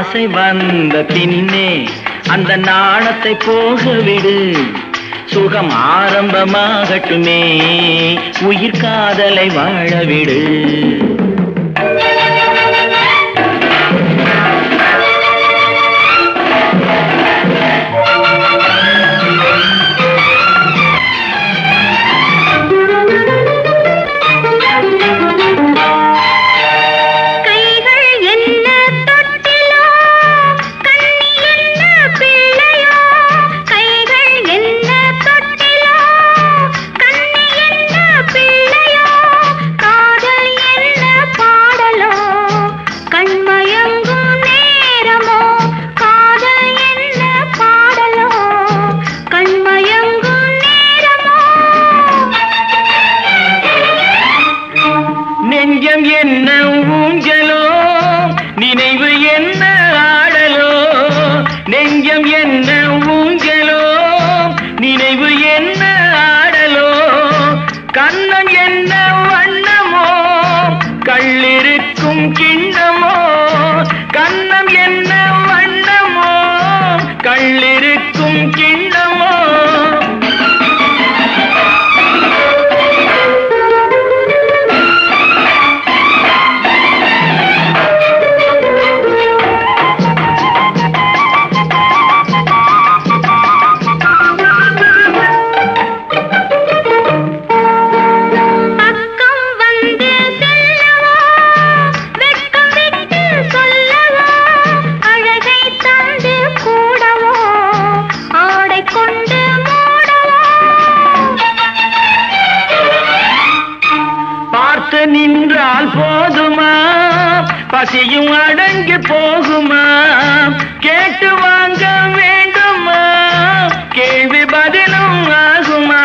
ஆசை வந்த பின்னே அந்த நாணத்தை போக விடு சுகம் ஆரம்பமாகட்டுமே உயிர் காதலை வாழ விடு கைகள் என்ன தொட்டிலோ கண்ணி என்ன பிள்ளையோ கைகள் என்ன தொட்டிலோ கண்ணி என்ன பிள்ளையோ காதல் என்ன பாடலோ கண்மயங்கும் நேரமோ காதல் என்ன பாடலோ கண்மயங்கும் நேரமோ நெஞ்சம் என்ன ஊஞ்சலோ நினைவு என்ன ஆடலோ நெஞ்சம் என்ன ஊஞ்சலோ நினைவு என்ன ஆடலோ கண்ணம் என்ன வண்ணமோ கள்ளிருக்கும் கிண்ணமோ கண்ணம் என்ன வண்ணமோ கள்ளிருக்கும் கிண்ணமோ பக்கம் வந்து செல்லவா வெட்கம் விட்டு சொல்லவா அழகை தந்து கூடவோ ஆடை கொண்டு மூடவோ பார்த்து நின்றால் போதுமா பசியும் அடங்கி போகுமா கேட்டு வாங்க வேண்டுமா கேள்வி பதிலும் ஆகுமா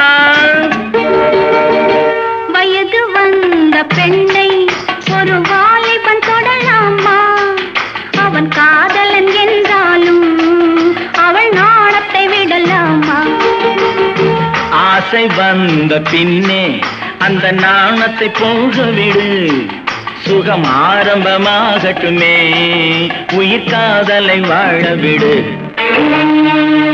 வயது வந்த பெண்ணை ஒரு வாலிபன் தொடலாமா அவன் காதலன் என்றாலும் அவள் நாணத்தை விடலாமா ஆசை வந்த பின்னே அந்த நாணத்தை போக விடு சுகம் ஆரம்பமாகட்டுமே உயிர் காதலை வாழ விடு